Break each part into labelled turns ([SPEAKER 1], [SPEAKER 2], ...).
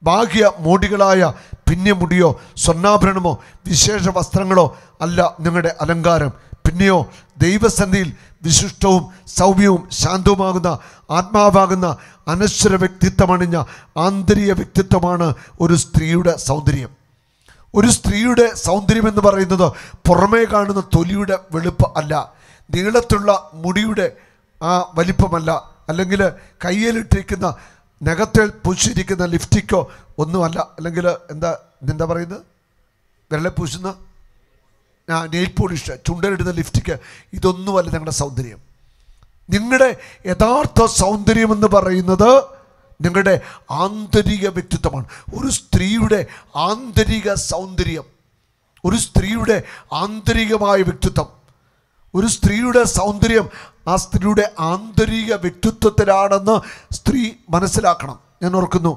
[SPEAKER 1] ബാഹ്യ മോടികളായ പിന്യമുടിയോ സ്വർണ്ണാഭരണമോ വിശേഷ വസ്ത്രങ്ങളോ അല്ല നിങ്ങളുടെ അലങ്കാരം പിന്നെയോ ദൈവസന്നിധിയിൽ വിശിഷ്ടവും സൗമ്യവും ശാന്തവുമാകുന്ന ആത്മാവാകുന്ന അനശ്വര വ്യക്തിത്വമണിഞ്ഞ ആന്തരിക വ്യക്തിത്വമാണ് ഒരു സ്ത്രീയുടെ സൗന്ദര്യം ഒരു സ്ത്രീയുടെ സൗന്ദര്യം എന്ന് പറയുന്നത് പുറമേ കാണുന്ന തൊലിയുടെ വെളുപ്പ് അല്ല നീളത്തുള്ള മുടിയുടെ ആ വലിപ്പമല്ല അല്ലെങ്കിൽ കയ്യിലിട്ടിരിക്കുന്ന നഖത്തിൽ പൂശിയിരിക്കുന്ന ലിഫ്റ്റിക്കോ ഒന്നുമല്ല അല്ലെങ്കിൽ എന്താ എന്താ പറയുന്നത് വിരലെ പൂശുന്ന ആ നെയിൽ പോളിഷ് ചുണ്ടലിടുന്ന ലിഫ്റ്റിക്ക് ഇതൊന്നുമല്ല നിങ്ങളുടെ സൗന്ദര്യം നിങ്ങളുടെ യഥാർത്ഥ സൗന്ദര്യം എന്ന് പറയുന്നത് നിങ്ങളുടെ ആന്തരിക വ്യക്തിത്വമാണ് ഒരു സ്ത്രീയുടെ ആന്തരിക സൗന്ദര്യം ഒരു സ്ത്രീയുടെ ആന്തരികമായ വ്യക്തിത്വം ഒരു സ്ത്രീയുടെ സൗന്ദര്യം ആ സ്ത്രീയുടെ ആന്തരിക വ്യക്തിത്വത്തിലാണെന്ന് സ്ത്രീ മനസ്സിലാക്കണം ഞാൻ ഓർക്കുന്നു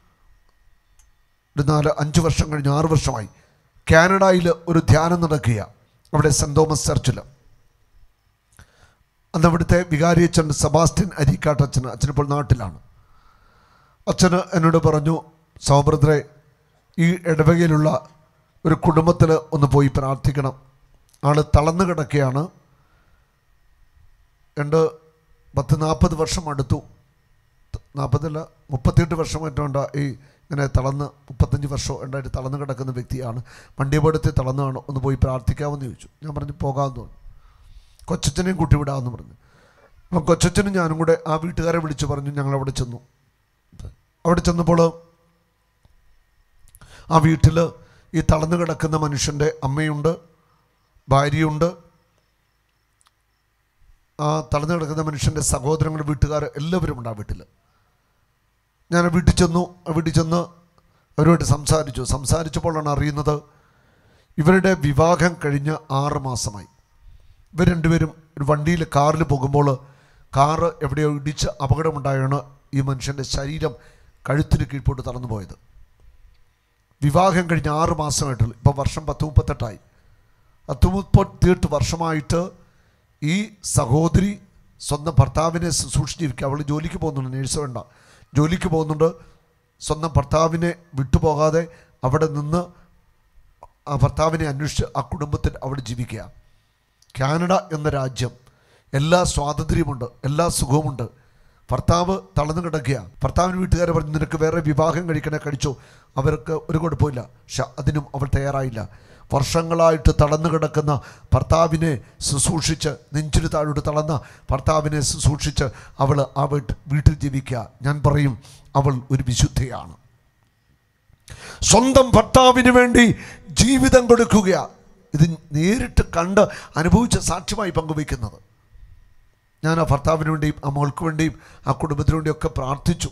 [SPEAKER 1] ഒരു നാല് അഞ്ച് വർഷം കഴിഞ്ഞ് ആറ് വർഷമായി കാനഡയിൽ ഒരു ധ്യാനം നടക്കുക അവിടെ സെൻറ് തോമസ് ചർച്ചിൽ അന്ന് അവിടുത്തെ വികാരി അച്ഛൻ സെബാസ്റ്റ്യൻ അരിക്കാട്ട് അച്ഛൻ അച്ഛനിപ്പോൾ നാട്ടിലാണ് അച്ഛന് എന്നോട് പറഞ്ഞു സൗബ്രദ്രെ ഈ ഇടവകയിലുള്ള ഒരു കുടുംബത്തിൽ ഒന്ന് പോയി പ്രാർത്ഥിക്കണം ആൾ തളർന്നു കിടക്കുകയാണ് രണ്ട് പത്ത് നാൽപ്പത് വർഷം അടുത്തു നാൽപ്പതല്ല മുപ്പത്തിയെട്ട് വർഷം മറ്റുണ്ട് ഈ ഇങ്ങനെ തളർന്ന് മുപ്പത്തഞ്ച് വർഷം ഉണ്ടായിട്ട് തളർന്ന് കിടക്കുന്ന വ്യക്തിയാണ് വണ്ടിയപകടത്തിൽ തളർന്നാണ് ഒന്ന് പോയി പ്രാർത്ഥിക്കാമെന്ന് ചോദിച്ചു ഞാൻ പറഞ്ഞു പോകാമെന്ന് പറഞ്ഞു കൊച്ചച്ഛനെയും കൂട്ടി വിടാമെന്ന് പറഞ്ഞു അപ്പം കൊച്ചച്ഛനും ഞാനും കൂടെ ആ വീട്ടുകാരെ വിളിച്ച് പറഞ്ഞു ഞങ്ങൾ അവിടെ ചെന്നു അവിടെ ചെന്നപ്പോൾ ആ വീട്ടിൽ ഈ തളർന്നു കിടക്കുന്ന മനുഷ്യൻ്റെ അമ്മയുണ്ട് ഭാര്യയുണ്ട് ആ തളർന്നു കിടക്കുന്ന മനുഷ്യൻ്റെ സഹോദരങ്ങൾ വീട്ടുകാർ എല്ലാവരും ഉണ്ട് ആ വീട്ടിൽ ഞാൻ ആ വീട്ടിൽ ചെന്നു ആ വീട്ടിൽ ചെന്ന് അവരുമായിട്ട് സംസാരിച്ചു സംസാരിച്ചപ്പോഴാണ് അറിയുന്നത് ഇവരുടെ വിവാഹം കഴിഞ്ഞ് ആറ് മാസമായി ഇവർ രണ്ടുപേരും ഒരു വണ്ടിയിൽ കാറിൽ പോകുമ്പോൾ കാറ് എവിടെയോ ഇടിച്ച് അപകടമുണ്ടായാണ് ഈ മനുഷ്യൻ്റെ ശരീരം കഴുത്തിന് കീഴ്പോട്ട് തളർന്നു പോയത് വിവാഹം കഴിഞ്ഞ് ആറ് മാസമായിട്ടുള്ളൂ ഇപ്പോൾ വർഷം പത്ത് മുപ്പത്തെട്ടായി പത്ത് മുപ്പത്തിയെട്ട് വർഷമായിട്ട് ഈ സഹോദരി സ്വന്തം ഭർത്താവിനെ ശുശ്രൂഷിച്ച് ജീവിക്കുക അവൾ ജോലിക്ക് പോകുന്നുണ്ട് നേഴ്സ് വേണ്ട ജോലിക്ക് പോകുന്നുണ്ട് സ്വന്തം ഭർത്താവിനെ വിട്ടുപോകാതെ അവിടെ നിന്ന് ആ ഭർത്താവിനെ അന്വേഷിച്ച് ആ കുടുംബത്തിൽ അവിടെ ജീവിക്കുക കാനഡ എന്ന രാജ്യം എല്ലാ സ്വാതന്ത്ര്യമുണ്ട് എല്ലാ സുഖവുമുണ്ട് ഭർത്താവ് തളർന്നു കിടക്കുക ഭർത്താവിന് വീട്ടുകാരെ പറഞ്ഞു നിനക്ക് വേറെ വിവാഹം കഴിക്കണേ കഴിച്ചോ അവർക്ക് ഒരു കുഴപ്പമില്ല പക്ഷെ അതിനും അവൾ തയ്യാറായില്ല വർഷങ്ങളായിട്ട് തളർന്നു കിടക്കുന്ന ഭർത്താവിനെ ശുശ്രൂഷിച്ച് നെഞ്ചിന് താഴോട്ട് തളർന്ന ഭർത്താവിനെ ശുശ്രൂഷിച്ച് അവൾ ആ വീട്ട് വീട്ടിൽ ജീവിക്കുക ഞാൻ പറയും അവൾ ഒരു വിശുദ്ധയാണ് സ്വന്തം ഭർത്താവിന് വേണ്ടി ജീവിതം കൊടുക്കുക ഇത് നേരിട്ട് കണ്ട് അനുഭവിച്ച സാക്ഷ്യമായി പങ്കുവയ്ക്കുന്നത് ഞാൻ ആ ഭർത്താവിന് വേണ്ടിയും ആ മകൾക്ക് വേണ്ടിയും ആ കുടുംബത്തിന് വേണ്ടിയും ഒക്കെ പ്രാർത്ഥിച്ചു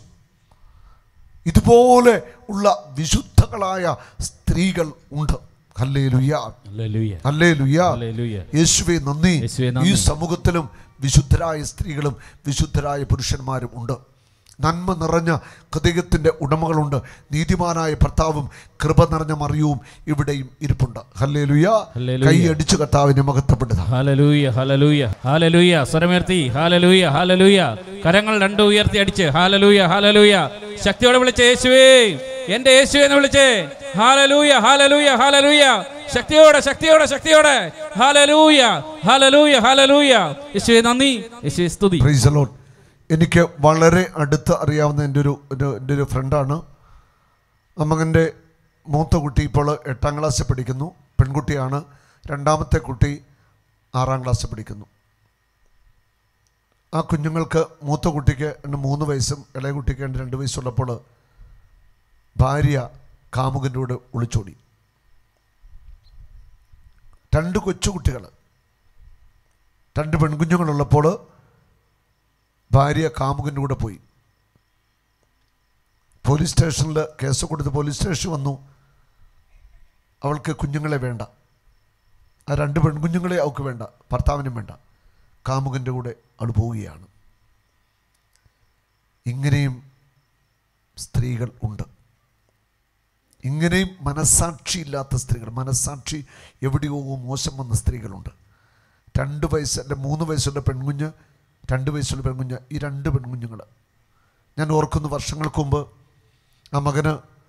[SPEAKER 1] ഇതുപോലെ ഉള്ള വിശുദ്ധകളായ സ്ത്രീകൾ ഉണ്ട് ഹല്ലേ ലുയ്യ
[SPEAKER 2] ഹല്ലേലൂയ.
[SPEAKER 1] ഹല്ലേ ലുയ്യ
[SPEAKER 2] ഹല്ലേലൂയ.
[SPEAKER 1] യേശുവെ നന്ദി
[SPEAKER 2] യേശുവേ
[SPEAKER 1] ഈ
[SPEAKER 2] നന്ദി.
[SPEAKER 1] സമൂഹത്തിലും വിശുദ്ധരായ സ്ത്രീകളും വിശുദ്ധരായ പുരുഷന്മാരും ഉണ്ട് നന്മ നിറഞ്ഞ ഹൃദയത്തിൻ്റെ ഉടമകളുണ്ട് നീതിമാനായ ഭർത്താവും കൃപ നിറഞ്ഞ മറിയവും ഇവിടെയും ഇരിപ്പുണ്ട് ഹല്ലേ ലുയ്യ
[SPEAKER 2] ഹല്ലേലൂയ.
[SPEAKER 1] കൈയടിച്ചു കർത്താവിനെ മഹത്വപ്പെടുക
[SPEAKER 2] ഹല്ലേലൂയ ഹല്ലേലൂയ ഹല്ലേലൂയ സ്വരമുയർത്തി ഹല്ലേലൂയ ഹല്ലേലൂയ കരങ്ങൾ രണ്ടും ഉയർത്തി അടിച്ച് ഹല്ലേലൂയ ഹല്ലേലൂയ ശക്തിയോടെ വിളിച്ച യേശുവേ എന്റെ യേശുവേ എന്ന് വിളിച്ചേ ഹല്ലേലൂയ ഹല്ലേലൂയ ഹല്ലേലൂയ ശക്തിയോടെ ശക്തിയോടെ ശക്തിയോടെ ഹല്ലേലൂയ ഹല്ലേലൂയ ഹല്ലേലൂയ യേശുവേ നന്ദി യേശുവേ സ്തുതി
[SPEAKER 1] പ്രൈസ് ലോഡ് എനിക്ക് വളരെ അടുത്ത് അറിയാവുന്ന എൻ്റെ ഒരു ഒരു- എൻ്റെ ഒരു ഫ്രണ്ടാണ് അമ്മകൻ്റെ മൂത്ത കുട്ടി ഇപ്പോൾ എട്ടാം ക്ലാസ്സിൽ പഠിക്കുന്നു പെൺകുട്ടിയാണ് രണ്ടാമത്തെ കുട്ടി ആറാം ക്ലാസ്സിൽ പഠിക്കുന്നു ആ കുഞ്ഞുങ്ങൾക്ക് മൂത്ത കുട്ടിക്ക് രണ്ട് മൂന്ന് വയസ്സും ഇളയ കുട്ടിക്ക് രണ്ട് രണ്ട് വയസ്സുള്ളപ്പോൾ ഭാര്യ കാമുകൻ്റെ കൂടെ ഒളിച്ചോടി രണ്ട് കൊച്ചുകുട്ടികൾ രണ്ട് പെൺകുഞ്ഞുങ്ങളുള്ളപ്പോൾ ഭാര്യ കാമുകൻ്റെ കൂടെ പോയി പോലീസ് സ്റ്റേഷനിൽ കേസ് കൊടുത്ത് പോലീസ് സ്റ്റേഷൻ വന്നു അവൾക്ക് കുഞ്ഞുങ്ങളെ വേണ്ട ആ രണ്ട് പെൺകുഞ്ഞുങ്ങളെ അവൾക്ക് വേണ്ട ഭർത്താവിനും വേണ്ട കാമുകൻ്റെ കൂടെ അവൾ പോവുകയാണ് ഇങ്ങനെയും സ്ത്രീകൾ ഉണ്ട് ഇങ്ങനെയും മനസ്സാക്ഷിയില്ലാത്ത സ്ത്രീകൾ മനസ്സാക്ഷി എവിടെയോ മോശം വന്ന സ്ത്രീകളുണ്ട് രണ്ട് വയസ്സ് അല്ലെ മൂന്ന് വയസ്സുള്ള പെൺകുഞ്ഞ് രണ്ട് വയസ്സുള്ള പെൺകുഞ്ഞ് ഈ രണ്ട് പെൺകുഞ്ഞുങ്ങൾ ഞാൻ ഓർക്കുന്നു വർഷങ്ങൾക്ക് മുമ്പ് ആ മകന്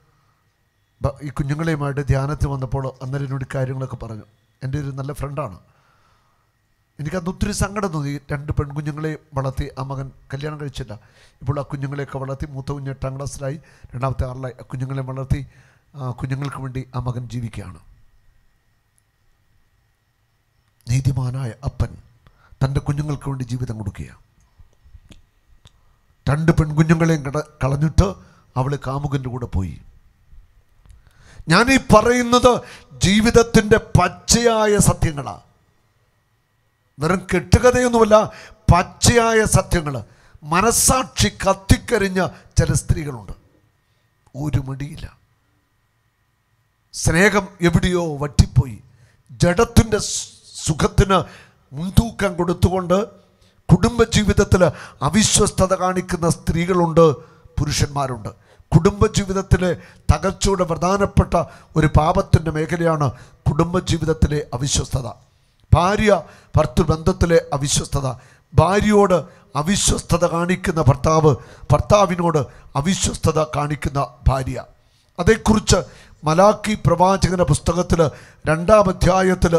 [SPEAKER 1] ബ- ഈ കുഞ്ഞുങ്ങളെയുമായിട്ട് ധ്യാനത്തിൽ വന്നപ്പോൾ അന്നേരം എന്നോട് ഈ കാര്യങ്ങളൊക്കെ പറഞ്ഞു എൻ്റെ ഒരു നല്ല ഫ്രണ്ടാണ് എനിക്കന്ന് ഒത്തിരി സങ്കടം തോന്നി ഈ രണ്ട് പെൺകുഞ്ഞുങ്ങളെ വളർത്തി ആ മകൻ കല്യാണം കഴിച്ചില്ല ഇപ്പോൾ ആ കുഞ്ഞുങ്ങളെയൊക്കെ വളർത്തി മൂത്ത കുഞ്ഞ് എട്ടാം ക്ലാസ്സിലായി രണ്ടാമത്തെ ആറിലായി ആ കുഞ്ഞുങ്ങളെ വളർത്തി ആ കുഞ്ഞുങ്ങൾക്ക് വേണ്ടി ആ മകൻ ജീവിക്കുകയാണ് നീതിമാനായ അപ്പൻ തൻ്റെ കുഞ്ഞുങ്ങൾക്ക് വേണ്ടി ജീവിതം കൊടുക്കുക രണ്ട് പെൺകുഞ്ഞുങ്ങളെയും കട കളഞ്ഞിട്ട് അവൾ കാമുകൻ്റെ കൂടെ പോയി ഞാൻ ഈ പറയുന്നത് ജീവിതത്തിൻ്റെ പച്ചയായ സത്യങ്ങളാണ് വെറും കെട്ടുകഥയൊന്നുമല്ല പച്ചയായ സത്യങ്ങൾ മനസാക്ഷി കത്തിക്കരിഞ്ഞ ചില സ്ത്രീകളുണ്ട് ഒരു മടിയില്ല സ്നേഹം എവിടെയോ വറ്റിപ്പോയി ജഡത്തിൻ്റെ സുഖത്തിന് മുൻതൂക്കം കൊടുത്തുകൊണ്ട് കുടുംബജീവിതത്തിൽ അവിശ്വസ്തത കാണിക്കുന്ന സ്ത്രീകളുണ്ട് പുരുഷന്മാരുണ്ട് കുടുംബജീവിതത്തിലെ തകർച്ചയുടെ പ്രധാനപ്പെട്ട ഒരു പാപത്തിൻ്റെ മേഖലയാണ് കുടുംബജീവിതത്തിലെ അവിശ്വസ്തത ഭാര്യ ഭർത്തൃബന്ധത്തിലെ അവിശ്വസ്തത ഭാര്യയോട് അവിശ്വസ്തത കാണിക്കുന്ന ഭർത്താവ് ഭർത്താവിനോട് അവിശ്വസ്തത കാണിക്കുന്ന ഭാര്യ അതേക്കുറിച്ച് മലാക്കി പ്രവാചകന്റെ പുസ്തകത്തിൽ രണ്ടാം അധ്യായത്തിൽ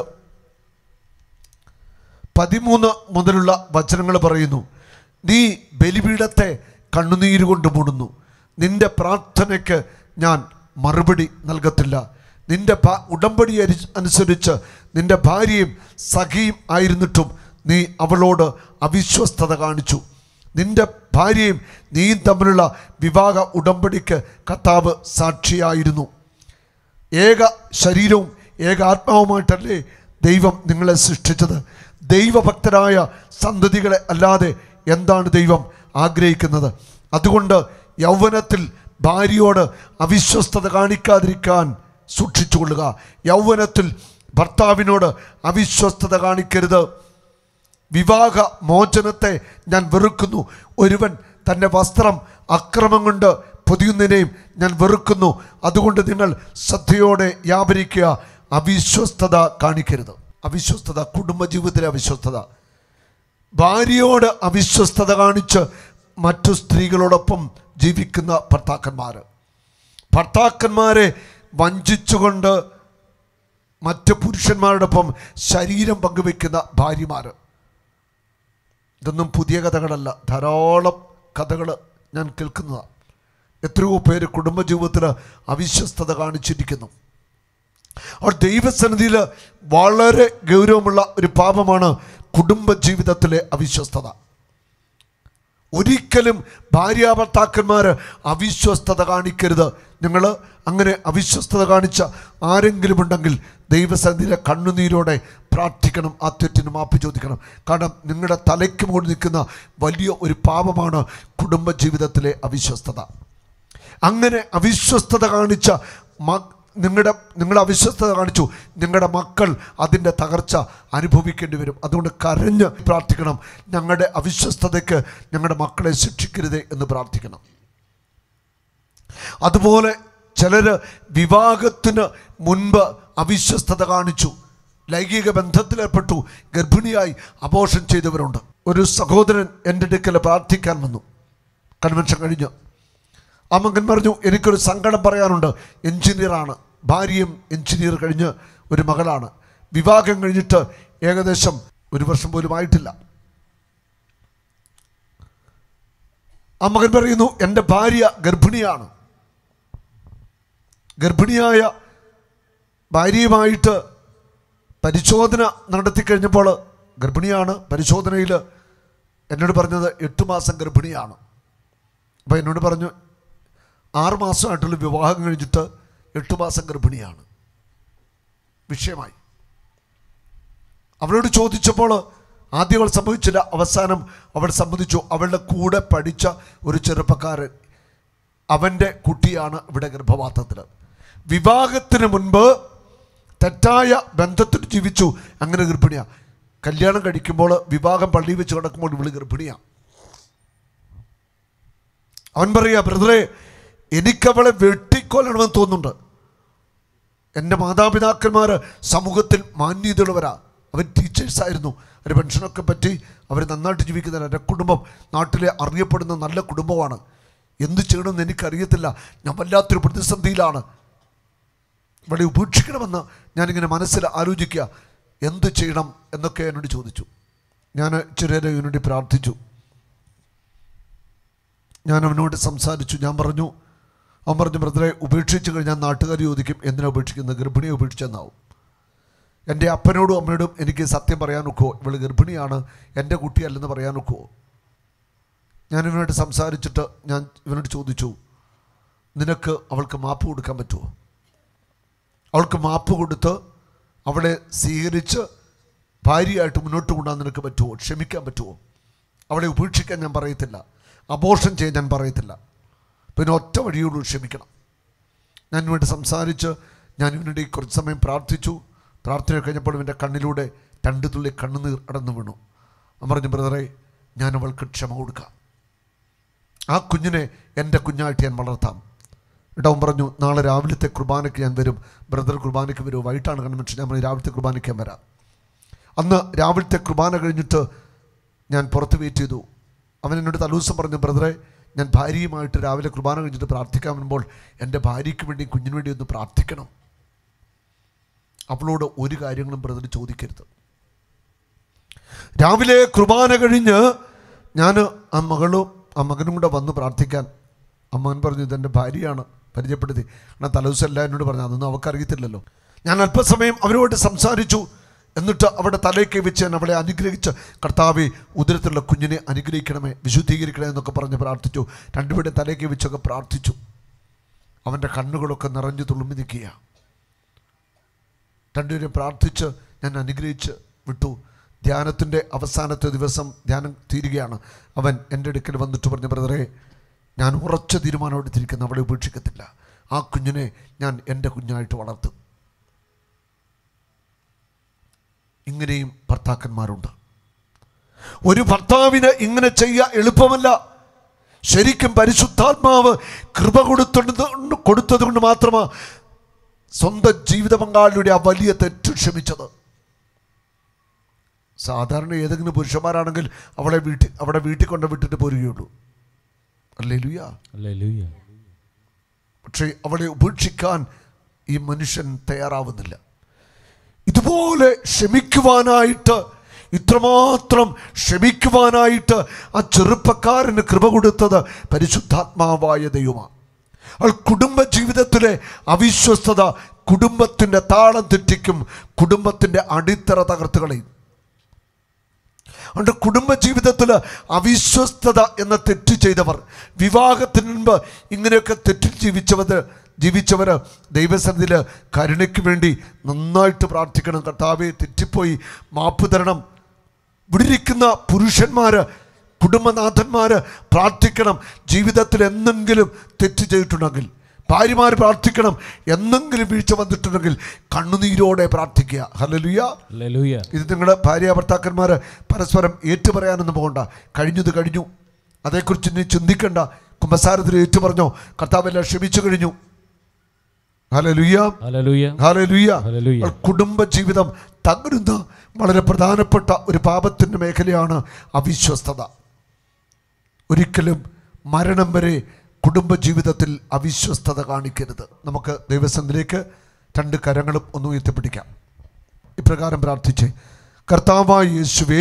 [SPEAKER 1] പതിമൂന്ന് മുതലുള്ള വചനങ്ങൾ പറയുന്നു നീ ബലിപീഠത്തെ കണ്ണുനീര് കൊണ്ട് മൂടുന്നു നിന്റെ പ്രാർത്ഥനയ്ക്ക് ഞാൻ മറുപടി നൽകത്തില്ല നിന്റെ ഭാ- ഉടമ്പടി അരി- അനുസരിച്ച് നിന്റെ ഭാര്യയും സഖിയും ആയിരുന്നിട്ടും നീ അവളോട് അവിശ്വസ്തത കാണിച്ചു നിന്റെ ഭാര്യയും നീയും തമ്മിലുള്ള വിവാഹ ഉടമ്പടിക്ക് കർത്താവ് സാക്ഷിയായിരുന്നു ഏക ശരീരവും ഏക ആത്മാവുമായിട്ടല്ലേ ദൈവം നിങ്ങളെ സൃഷ്ടിച്ചത് ദൈവഭക്തരായ സന്തതികളെ അല്ലാതെ എന്താണ് ദൈവം ആഗ്രഹിക്കുന്നത് അതുകൊണ്ട് യൗവനത്തിൽ ഭാര്യയോട് അവിശ്വസ്തത കാണിക്കാതിരിക്കാൻ സൂക്ഷിച്ചുകൊള്ളുക യൗവനത്തിൽ ഭർത്താവിനോട് അവിശ്വസ്തത കാണിക്കരുത് വിവാഹ മോചനത്തെ ഞാൻ വെറുക്കുന്നു ഒരുവൻ തൻ്റെ വസ്ത്രം അക്രമം കൊണ്ട് പൊതിയുന്നതിനെയും ഞാൻ വെറുക്കുന്നു അതുകൊണ്ട് നിങ്ങൾ ശ്രദ്ധയോടെ വ്യാപരിക്കുക അവിശ്വസ്തത കാണിക്കരുത് അവിശ്വസ്തത കുടുംബജീവിതത്തിലെ അവിശ്വസ്തത ഭാര്യയോട് അവിശ്വസ്തത കാണിച്ച് മറ്റു സ്ത്രീകളോടൊപ്പം ജീവിക്കുന്ന ഭർത്താക്കന്മാർ ഭർത്താക്കന്മാരെ വഞ്ചിച്ചുകൊണ്ട് മറ്റ് പുരുഷന്മാരോടൊപ്പം ശരീരം പങ്കുവെക്കുന്ന ഭാര്യമാർ ഇതൊന്നും പുതിയ കഥകളല്ല ധാരാളം കഥകൾ ഞാൻ കേൾക്കുന്നതാണ് എത്രയോ പേര് കുടുംബജീവിതത്തിൽ അവിശ്വസ്തത കാണിച്ചിരിക്കുന്നു അവർ ദൈവസന്നിധിയിൽ വളരെ ഗൗരവമുള്ള ഒരു പാപമാണ് കുടുംബജീവിതത്തിലെ അവിശ്വസ്തത ഒരിക്കലും ഭാര്യാഭർത്താക്കന്മാർ അവിശ്വസ്തത കാണിക്കരുത് നിങ്ങൾ അങ്ങനെ അവിശ്വസ്തത കാണിച്ച ആരെങ്കിലും ഉണ്ടെങ്കിൽ ദൈവസന്നിധിയിലെ കണ്ണുനീരോടെ പ്രാർത്ഥിക്കണം ആ തെറ്റിന് മാപ്പ് ചോദിക്കണം കാരണം നിങ്ങളുടെ തലയ്ക്ക് മുകളിൽ നിൽക്കുന്ന വലിയ ഒരു പാപമാണ് കുടുംബജീവിതത്തിലെ അവിശ്വസ്തത അങ്ങനെ അവിശ്വസ്തത കാണിച്ച മ നിങ്ങളുടെ നിങ്ങൾ അവിശ്വസ്തത കാണിച്ചു നിങ്ങളുടെ മക്കൾ അതിൻ്റെ തകർച്ച അനുഭവിക്കേണ്ടി വരും അതുകൊണ്ട് കരഞ്ഞ് പ്രാർത്ഥിക്കണം ഞങ്ങളുടെ അവിശ്വസ്തതയ്ക്ക് ഞങ്ങളുടെ മക്കളെ ശിക്ഷിക്കരുതേ എന്ന് പ്രാർത്ഥിക്കണം അതുപോലെ ചിലർ വിവാഹത്തിന് മുൻപ് അവിശ്വസ്തത കാണിച്ചു ലൈംഗിക ബന്ധത്തിലേർപ്പെട്ടു ഗർഭിണിയായി അബോഷൻ ചെയ്തവരുണ്ട് ഒരു സഹോദരൻ എൻ്റെ അടുക്കൽ പ്രാർത്ഥിക്കാൻ വന്നു കൺവെൻഷൻ കഴിഞ്ഞ് ആ മകൻ പറഞ്ഞു എനിക്കൊരു സങ്കടം പറയാനുണ്ട് എഞ്ചിനീയറാണ് ഭാര്യയും എഞ്ചിനീയർ കഴിഞ്ഞ് ഒരു മകളാണ് വിവാഹം കഴിഞ്ഞിട്ട് ഏകദേശം ഒരു വർഷം പോലും ആയിട്ടില്ല ആ മകൻ പറയുന്നു എൻ്റെ ഭാര്യ ഗർഭിണിയാണ് ഗർഭിണിയായ ഭാര്യയുമായിട്ട് പരിശോധന നടത്തി കഴിഞ്ഞപ്പോൾ ഗർഭിണിയാണ് പരിശോധനയിൽ എന്നോട് പറഞ്ഞത് എട്ട് മാസം ഗർഭിണിയാണ് അപ്പോൾ എന്നോട് പറഞ്ഞു ആറ് മാസമായിട്ടുള്ള വിവാഹം കഴിഞ്ഞിട്ട് എട്ട് മാസം ഗർഭിണിയാണ് വിഷയമായി അവളോട് ചോദിച്ചപ്പോൾ ആദ്യം അവൾ സംഭവിച്ചില്ല അവസാനം അവൾ സമ്മതിച്ചു അവളുടെ കൂടെ പഠിച്ച ഒരു ചെറുപ്പക്കാരൻ അവൻ്റെ കുട്ടിയാണ് ഇവിടെ ഗർഭപാത്രത്തിൽ വിവാഹത്തിന് മുൻപ് തെറ്റായ ബന്ധത്തിൽ ജീവിച്ചു അങ്ങനെ ഗർഭിണിയാണ് കല്യാണം കഴിക്കുമ്പോൾ വിവാഹം പള്ളിയിൽ വെച്ച് കിടക്കുമ്പോൾ ഇവള് ഗർഭിണിയാണ് അവൻ പറയുക ബ്രദറെ എനിക്കവളെ വെട്ടിക്കൊല്ലണമെന്ന് തോന്നുന്നുണ്ട് എൻ്റെ മാതാപിതാക്കന്മാർ സമൂഹത്തിൽ മാന്യതയുള്ളവരാ അവർ ടീച്ചേഴ്സായിരുന്നു ഒരു പെൻഷനൊക്കെ പറ്റി അവർ നന്നായിട്ട് ജീവിക്കുന്ന എൻ്റെ കുടുംബം നാട്ടിലെ അറിയപ്പെടുന്ന നല്ല കുടുംബമാണ് എന്ത് ചെയ്യണമെന്ന് എനിക്കറിയത്തില്ല ഞാൻ വല്ലാത്തൊരു പ്രതിസന്ധിയിലാണ് ഇവിടെ ഉപേക്ഷിക്കണമെന്ന് ഞാനിങ്ങനെ മനസ്സിൽ ആലോചിക്കുക എന്ത് ചെയ്യണം എന്നൊക്കെ എന്നോട് ചോദിച്ചു ഞാൻ ചെറിയ വേണ്ടി പ്രാർത്ഥിച്ചു ഞാൻ അവനോട് സംസാരിച്ചു ഞാൻ പറഞ്ഞു അവൻ പറഞ്ഞു ബ്രദറെ ഉപേക്ഷിച്ച് കഴിഞ്ഞാൽ നാട്ടുകാർ ചോദിക്കും എന്തിനാ ഉപേക്ഷിക്കുന്നത് ഗർഭിണിയെ ഉപേക്ഷിച്ചെന്നാവും എൻ്റെ അപ്പനോടും അമ്മയോടും എനിക്ക് സത്യം പറയാൻ ഒക്കുമോ ഇവള് ഗർഭിണിയാണ് എൻ്റെ കുട്ടിയല്ലെന്ന് പറയാൻ ഒക്കുമോ ഞാൻ ഇവനോട് സംസാരിച്ചിട്ട് ഞാൻ ഇവനോട് ചോദിച്ചു നിനക്ക് അവൾക്ക് മാപ്പ് കൊടുക്കാൻ പറ്റുമോ അവൾക്ക് മാപ്പ് കൊടുത്ത് അവളെ സ്വീകരിച്ച് ഭാര്യയായിട്ട് മുന്നോട്ട് കൊണ്ടുപോകാൻ നിനക്ക് പറ്റുമോ ക്ഷമിക്കാൻ പറ്റുമോ അവളെ ഉപേക്ഷിക്കാൻ ഞാൻ പറയത്തില്ല അബോർഷൻ ചെയ്യാൻ ഞാൻ പറയത്തില്ല പിന്നെ ഒറ്റ വഴിയോട് ക്ഷമിക്കണം ഞാൻ ഇവനോട് സംസാരിച്ച് ഞാൻ ഇവനുടെ കുറച്ച് സമയം പ്രാർത്ഥിച്ചു പ്രാർത്ഥന കഴിഞ്ഞപ്പോൾ ഇവൻ്റെ കണ്ണിലൂടെ രണ്ട് തുള്ളി കണ്ണുനീർ അടന്നു വീണു അവൻ പറഞ്ഞു ബ്രദറെ ഞാൻ അവൾക്ക് ക്ഷമ കൊടുക്കാം ആ കുഞ്ഞിനെ എൻ്റെ കുഞ്ഞായിട്ട് ഞാൻ വളർത്താം എന്നിട്ട് അവൻ പറഞ്ഞു നാളെ രാവിലത്തെ കുർബാനയ്ക്ക് ഞാൻ വരും ബ്രദർ കുർബാനയ്ക്ക് വരും വൈകിട്ടാണ് കൺവെൻഷൻ ഞാൻ പറഞ്ഞു രാവിലത്തെ കുർബാനയ്ക്ക് ഞാൻ വരാം അന്ന് രാവിലത്തെ കുർബാന കഴിഞ്ഞിട്ട് ഞാൻ പുറത്ത് വെയിറ്റ് ചെയ്തു അവൻ എന്നോട് തലൂസം പറഞ്ഞു ബ്രദറെ ഞാൻ ഭാര്യയുമായിട്ട് രാവിലെ കുർബാന കഴിഞ്ഞിട്ട് പ്രാർത്ഥിക്കാൻ വരുമ്പോൾ എൻ്റെ ഭാര്യയ്ക്ക് വേണ്ടി കുഞ്ഞിന് വേണ്ടി ഒന്ന് പ്രാർത്ഥിക്കണം അവളോട് ഒരു കാര്യങ്ങളും ബ്രദർ ചോദിക്കരുത് രാവിലെ കുർബാന കഴിഞ്ഞ് ഞാൻ ആ മകളും ആ മകനും കൂടെ വന്ന് പ്രാർത്ഥിക്കാൻ അമ്മൻ പറഞ്ഞു ഇതെൻ്റെ ഭാര്യയാണ് പരിചയപ്പെടുത്തി എന്നാൽ തലേദിവസം എല്ലാം എന്നോട് പറഞ്ഞു അതൊന്നും അവൾക്കറിയത്തില്ലല്ലോ ഞാൻ അല്പസമയം അവരോട് സംസാരിച്ചു എന്നിട്ട് അവിടെ തലയ്ക്ക് വെച്ച് ഞാൻ അവളെ അനുഗ്രഹിച്ച് കർത്താവെ ഉദരത്തിലുള്ള കുഞ്ഞിനെ അനുഗ്രഹിക്കണമേ വിശുദ്ധീകരിക്കണേ എന്നൊക്കെ പറഞ്ഞ് പ്രാർത്ഥിച്ചു രണ്ടുപേരുടെ തലയ്ക്ക് വെച്ചൊക്കെ പ്രാർത്ഥിച്ചു അവൻ്റെ കണ്ണുകളൊക്കെ നിറഞ്ഞു തുളുമ്പി നിൽക്കുക രണ്ടുപേരും പ്രാർത്ഥിച്ച് ഞാൻ അനുഗ്രഹിച്ച് വിട്ടു ധ്യാനത്തിൻ്റെ അവസാനത്തെ ദിവസം ധ്യാനം തീരുകയാണ് അവൻ എൻ്റെ അടുക്കൽ വന്നിട്ട് പറഞ്ഞു ബ്രദറെ ഞാൻ ഉറച്ച തീരുമാനം എടുത്തിരിക്കുന്നു അവളെ ഉപേക്ഷിക്കത്തില്ല ആ കുഞ്ഞിനെ ഞാൻ എൻ്റെ കുഞ്ഞായിട്ട് വളർത്തും ഇങ്ങനെയും ഭർത്താക്കന്മാരുണ്ട് ഒരു ഭർത്താവിന് ഇങ്ങനെ ചെയ്യുക എളുപ്പമല്ല ശരിക്കും പരിശുദ്ധാത്മാവ് കൃപ കൊടുത്തത് കൊടുത്തത് കൊണ്ട് മാത്രമാണ് സ്വന്തം ജീവിത പങ്കാളിയുടെ ആ വലിയ തെറ്റ് ക്ഷമിച്ചത് സാധാരണ ഏതെങ്കിലും പുരുഷന്മാരാണെങ്കിൽ അവളെ വീട്ടിൽ അവിടെ വീട്ടിൽ കൊണ്ട് വിട്ടിട്ട് പോരുകയുള്ളൂ അല്ലേ ലുയ്യ
[SPEAKER 2] ഹല്ലേലൂയ
[SPEAKER 1] പക്ഷേ അവളെ ഉപേക്ഷിക്കാൻ ഈ മനുഷ്യൻ തയ്യാറാവുന്നില്ല ഇതുപോലെ ക്ഷമിക്കുവാനായിട്ട് ഇത്രമാത്രം ക്ഷമിക്കുവാനായിട്ട് ആ ചെറുപ്പക്കാരന് കൃപ കൊടുത്തത് പരിശുദ്ധാത്മാവായ ദൈവമാണ് അവൾ കുടുംബ ജീവിതത്തിലെ അവിശ്വസ്തത കുടുംബത്തിൻ്റെ താളം തെറ്റിക്കും കുടുംബത്തിൻ്റെ അടിത്തറ തകർത്ത് കളയും അതുകൊണ്ട് കുടുംബ ജീവിതത്തിൽ അവിശ്വസ്തത എന്ന തെറ്റ് ചെയ്തവർ വിവാഹത്തിന് മുൻപ് ഇങ്ങനെയൊക്കെ തെറ്റിൽ ജീവിച്ചവർ ജീവിച്ചവർ ദൈവസന്നിധിയിൽ കരുണയ്ക്ക് വേണ്ടി നന്നായിട്ട് പ്രാർത്ഥിക്കണം കർത്താവെ തെറ്റിപ്പോയി മാപ്പ് തരണം ഇവിടെ ഇരിക്കുന്ന പുരുഷന്മാർ കുടുംബനാഥന്മാർ പ്രാർത്ഥിക്കണം ജീവിതത്തിൽ എന്തെങ്കിലും തെറ്റ് ചെയ്തിട്ടുണ്ടെങ്കിൽ ഭാര്യമാർ പ്രാർത്ഥിക്കണം എന്തെങ്കിലും വീഴ്ച വന്നിട്ടുണ്ടെങ്കിൽ കണ്ണുനീരോടെ പ്രാർത്ഥിക്കുക ഹല്ലേലൂയ
[SPEAKER 2] ഹല്ലേലൂയ
[SPEAKER 1] ഇത് നിങ്ങളുടെ ഭാര്യ ഭർത്താക്കന്മാർ പരസ്പരം ഏറ്റുപറയാനൊന്നും പോകണ്ട കഴിഞ്ഞത് കഴിഞ്ഞു അതേക്കുറിച്ച് ഇനി ചിന്തിക്കണ്ട കുമ്പസാരത്തിൽ ഏറ്റു പറഞ്ഞോ കർത്താവെല്ലാം ക്ഷമിച്ചു കഴിഞ്ഞു ഹല്ലേലൂയ
[SPEAKER 2] ഹല്ലേലൂയ
[SPEAKER 1] ഹല്ലേലൂയ
[SPEAKER 2] ഹല്ലേലൂയ.
[SPEAKER 1] കുടുംബ ജീവിതം തകരുന്ന വളരെ പ്രധാനപ്പെട്ട ഒരു പാപത്തിൻ്റെ മേഖലയാണ് അവിശ്വസ്തത ഒരിക്കലും മരണം വരെ കുടുംബ ജീവിതത്തിൽ അവിശ്വസ്തത കാണിക്കരുത് നമുക്ക് ദൈവസന്നിലേക്ക് രണ്ട് കരങ്ങളും ഒന്ന് ഉയർത്തിപ്പിടിക്കാം ഇപ്രകാരം പ്രാർത്ഥിച്ച് കർത്താവായ യേശുവേ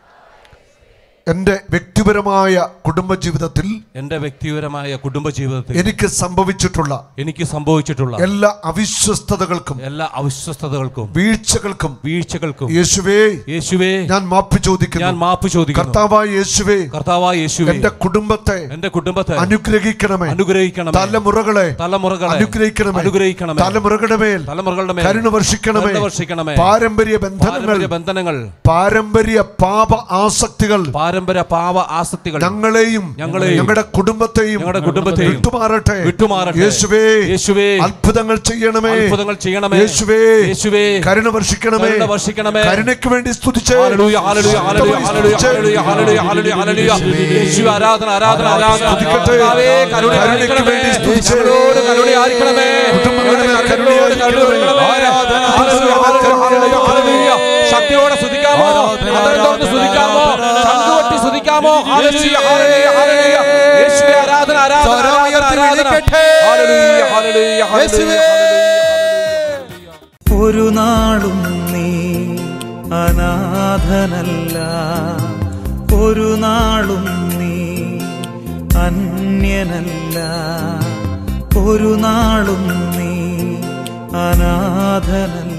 [SPEAKER 1] എൻ്റെ വ്യക്തിപരമായ കുടുംബജീവിതത്തിൽ
[SPEAKER 3] എന്റെ വ്യക്തിപരമായ കുടുംബജീവിതത്തിൽ
[SPEAKER 1] എനിക്ക് സംഭവിച്ചിട്ടുള്ള
[SPEAKER 3] എനിക്ക് സംഭവിച്ചിട്ടുള്ള
[SPEAKER 1] എല്ലാ അവിശ്വസ്തതകൾക്കും
[SPEAKER 3] എല്ലാ അവിശ്വസ്തതകൾക്കും
[SPEAKER 1] വീഴ്ചകൾക്കും
[SPEAKER 3] വീഴ്ചകൾക്കും
[SPEAKER 1] യേശുവേ
[SPEAKER 3] യേശുവേ
[SPEAKER 1] ഞാൻ മാപ്പ്
[SPEAKER 3] ഞാൻ
[SPEAKER 1] ചോദിക്കുന്നു
[SPEAKER 3] മാപ്പ് ചോദിക്കുന്നു
[SPEAKER 1] കർത്താവായ യേശുവേ
[SPEAKER 3] കർത്താവായ യേശുവേ
[SPEAKER 1] എന്റെ കുടുംബത്തെ
[SPEAKER 3] എന്റെ കുടുംബത്തെ
[SPEAKER 1] അനുഗ്രഹിക്കണമേ
[SPEAKER 3] അനുഗ്രഹിക്കണമേ
[SPEAKER 1] തലമുറകളെ
[SPEAKER 3] തലമുറകളെ
[SPEAKER 1] അനുഗ്രഹിക്കണമേ
[SPEAKER 3] അനുഗ്രഹിക്കണമേ
[SPEAKER 1] തലമുറകളുടെ മേൽ
[SPEAKER 3] തലമുറകളുടെ മേൽ
[SPEAKER 1] കരുണ വർഷിക്കണമേ
[SPEAKER 3] കരുണ വർഷിക്കണമേ
[SPEAKER 1] പാരമ്പര്യ ബന്ധനങ്ങൾ
[SPEAKER 3] പാരമ്പര്യ ബന്ധനങ്ങൾ
[SPEAKER 1] പാരമ്പര്യ പാപ ആസക്തികൾ
[SPEAKER 3] പാരമ്പര്യ പാവ ആസക്തികൾ
[SPEAKER 1] ഞങ്ങളെയും
[SPEAKER 3] ഞങ്ങളെയും
[SPEAKER 1] ഞങ്ങളുടെ കുടുംബത്തെയും
[SPEAKER 3] ഞങ്ങളുടെ കുടുംബത്തെയും
[SPEAKER 1] വിട്ടുമാറട്ടെ
[SPEAKER 3] വിട്ടുമാറട്ടെ.
[SPEAKER 1] യേശുവേ
[SPEAKER 3] യേശുവേ
[SPEAKER 1] അത്ഭുതങ്ങൾ ചെയ്യണമേ
[SPEAKER 3] അത്ഭുതങ്ങൾ ചെയ്യണമേ
[SPEAKER 1] യേശുവേ
[SPEAKER 3] യേശുവേ
[SPEAKER 1] കരുണ വർഷിക്കണമേ
[SPEAKER 3] കരുണ വർഷിക്കണമേ
[SPEAKER 1] കരുണയ്ക്ക് വേണ്ടി സ്തുതിച്ചേ
[SPEAKER 3] ഹല്ലേലൂയ ഹല്ലേലൂയ ഹല്ലേലൂയ ഹല്ലേലൂയ ഹല്ലേലൂയ ഹല്ലേലൂയ ഹല്ലേലൂയ ഹല്ലേലൂയ യേശുവേ ആരാധന ആരാധന ആരാധന
[SPEAKER 1] സ്തുതിക്കട്ടെ.
[SPEAKER 3] കർത്താവേ, കരുണ
[SPEAKER 1] കരുണയ്ക്ക്
[SPEAKER 3] ആയിരിക്കണമേ.
[SPEAKER 1] വേണ്ടി സ്തുതിച്ചേ.
[SPEAKER 3] ഞങ്ങളോട് കരുണയായിരിക്കണമേ
[SPEAKER 1] കുടുംബങ്ങളുടെ മേൽ
[SPEAKER 3] ഞങ്ങളോട് കരുണയായിരിക്കണമേ.
[SPEAKER 1] ആരാധന.
[SPEAKER 3] ഹല്ലേലൂയ, ഹല്ലേലൂയ, ഹല്ലേലൂയ. ശക്തിയോടെ സ്തുതിക്കാമോ അതരം തുറന്ന് സ്തുതിക്കാമോ കണ്ണുകൊട്ടി സ്തുതിക്കാമോ ഹല്ലേലൂയ, ഹല്ലേലൂയ, ഹല്ലേലൂയ. യേശുവേ ആരാധന ആരാധന
[SPEAKER 4] സ്വരം
[SPEAKER 3] ആരാധന
[SPEAKER 4] ഉയർത്തി
[SPEAKER 3] ആരാധന
[SPEAKER 4] വിളിക്കട്ടെ.
[SPEAKER 3] ഹല്ലേലൂയ, ഹല്ലേലൂയ, ഹല്ലേലൂയ,
[SPEAKER 4] യേശുവേ.
[SPEAKER 3] ഹല്ലേലൂയ, ഹല്ലേലൂയ.
[SPEAKER 4] ഒരു നാളും നീ അനാഥനല്ല ഒരു നാളും നീ അന്യനല്ല ഒരു നാളും നീ അനാഥനല്ല